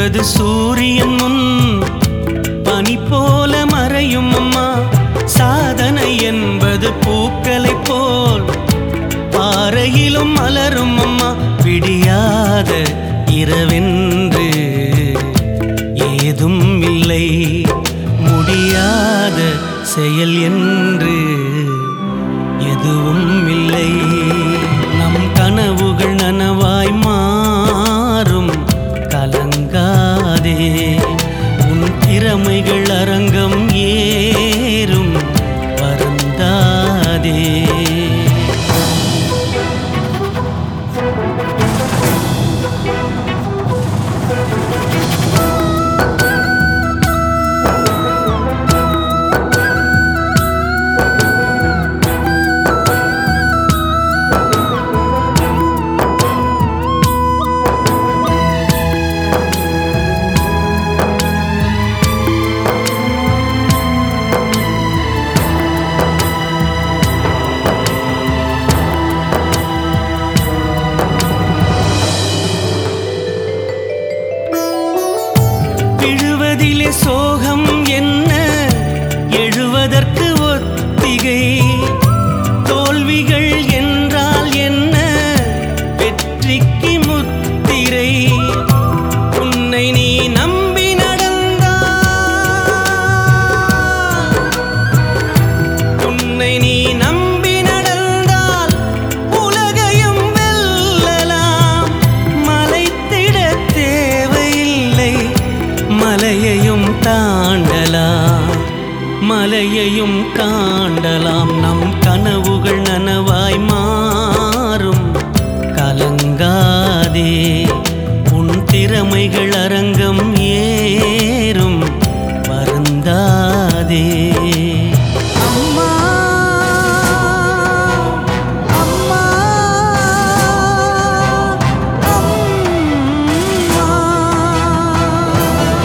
என்பது சூரியன் முன் பனி போல மறையும் அம்மா சாதனை என்பது பூக்களைப் போல் பாறையிலும் மலரும் அம்மா விடியாத இரவென்று ஏதும் இல்லை முடியாத செயல் என்று எதுவும் இல்லை நம் கனவுகள் நனவாய் மாறும் கலங்காதே உன் திறமைகள் அரங்கம் ஏறும் வருந்தாதே விழுவதிலே சோகம் என்ன எழுவதற்கு ஒத்திகை தோல்விகள் என்றால் என்ன வெற்றிக்கு முத்திரை உன்னை நீ நம்பி நடந்தால் உன்னை நீ நம்பி நடந்தால் உலகையும் வெல்லலாம் மலைத்திட தேவையில்லை மலையையும் தாண்டலாம் மலையையும் காண்டலாம் நம் கனவுகள் நனவாய் மாறும் கலங்காதே உன் திறமைகள் அரங்கம் ஏறும் வருந்தாதே அம்மா அம்மா அம்மா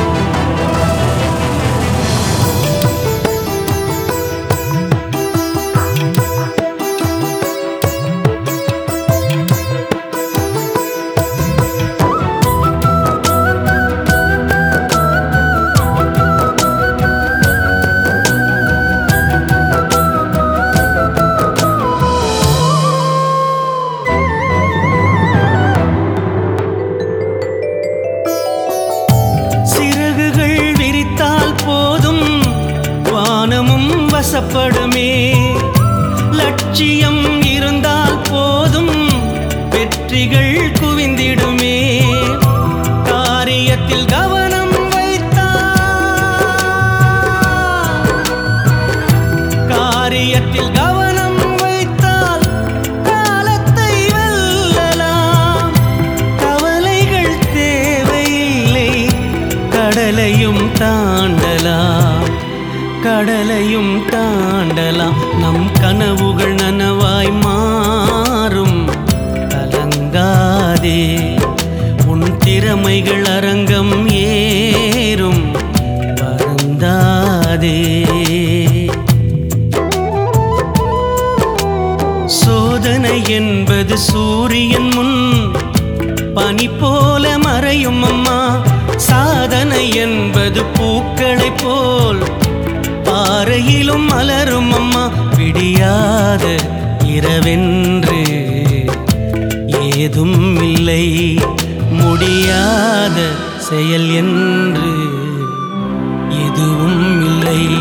சிறகுகள் விரித்தால் போதும் வானமும் வசப்படுமே லட்சியம் இருந்தால் போதும் வெற்றிகள் குவிந்திடுமே காரியத்தில் கவனம் வைத்தால் காரியத்தில் கவனம் வைத்தால் காலத்தை வெல்லலாம் கவலைகள் தேவையில்லை கடலையும் தாண்டலாம் கடலையும் தாண்டலாம் நம் கனவுகள் நனவாய் மாறும் கலங்காதே உன் திறமைகள் அரங்கம் ஏறும் வருந்தாதே சோதனை என்பது சூரியன் முன் பனி போல மறையும் அம்மா சாதனை என்பது பூக்களைப் போல் பாறையிலும் மலரும் அம்மா விடியாத இரவென்று ஏதும் இல்லை முடியாத செயல் என்று எதுவும் இல்லை